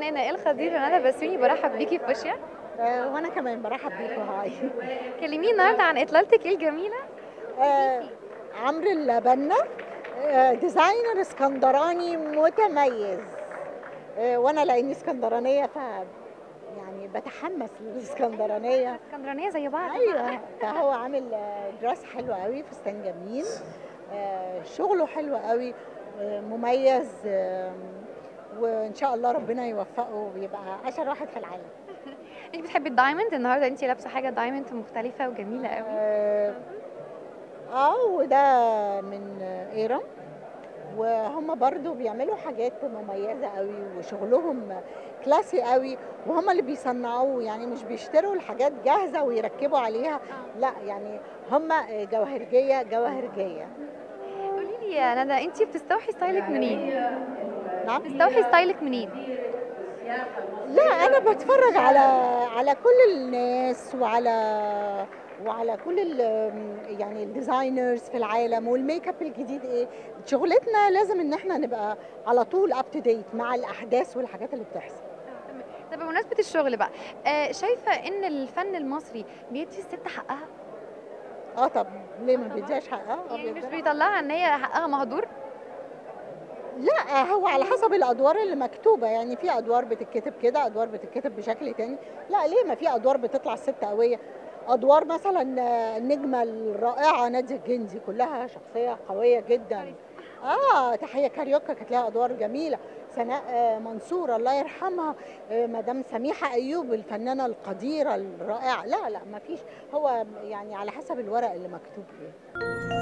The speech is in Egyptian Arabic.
الفنانه الخطيره ندى بسيوني برحب بيكي في فوشيا آه، وانا كمان برحب بيكوا هاي كلميني النهارده عن اطلالتك الجميله آه، عمرو البنا آه، ديزاينر اسكندراني متميز آه، وانا لاني اسكندرانيه ف يعني بتحمس للاسكندرانيه اسكندرانيه زي بعض ايوه فهو عامل آه، دراس حلو قوي فستان جميل آه، شغله حلو قوي آه، مميز آه، وان شاء الله ربنا يوفقه ويبقى اشهر واحد في العالم انت بتحبي الدايموند النهارده انت لابسه حاجه دايموند مختلفه وجميله قوي اه آه، وده من ايران وهم برضو بيعملوا حاجات مميزة قوي وشغلهم كلاسي قوي وهم اللي بيصنعوه يعني مش بيشتروا الحاجات جاهزة ويركبوا عليها لا يعني هم جوهرجية جوهرجية قولي لي يا ندى انت بتستوحي ستايلك منين نعم بتستوحي ستايلك منين لا انا بتفرج على على كل الناس وعلى وعلى كل ال يعني الديزاينرز في العالم والميك اب الجديد ايه شغلتنا لازم ان احنا نبقى على طول اب تو ديت مع الاحداث والحاجات اللي بتحصل طب بمناسبه الشغل بقى آه شايفه ان الفن المصري بيدي الست حقها اه طب ليه ما بيديهاش حقها آه يعني مش بيديها. بيطلعها ان هي حقها مهدور لا هو على حسب الادوار اللي مكتوبه يعني في ادوار بتتكتب كده ادوار بتتكتب بشكل تاني لا ليه ما في ادوار بتطلع الست قويه ادوار مثلا النجمه الرائعه ناديه الجندي كلها شخصيه قويه جدا اه تحيه كاريوكا كانت لها ادوار جميله سناء آه، منصور الله يرحمها آه، مدام سميحه ايوب الفنانه القديره الرائعه لا لا ما فيش هو يعني على حسب الورق اللي مكتوب ايه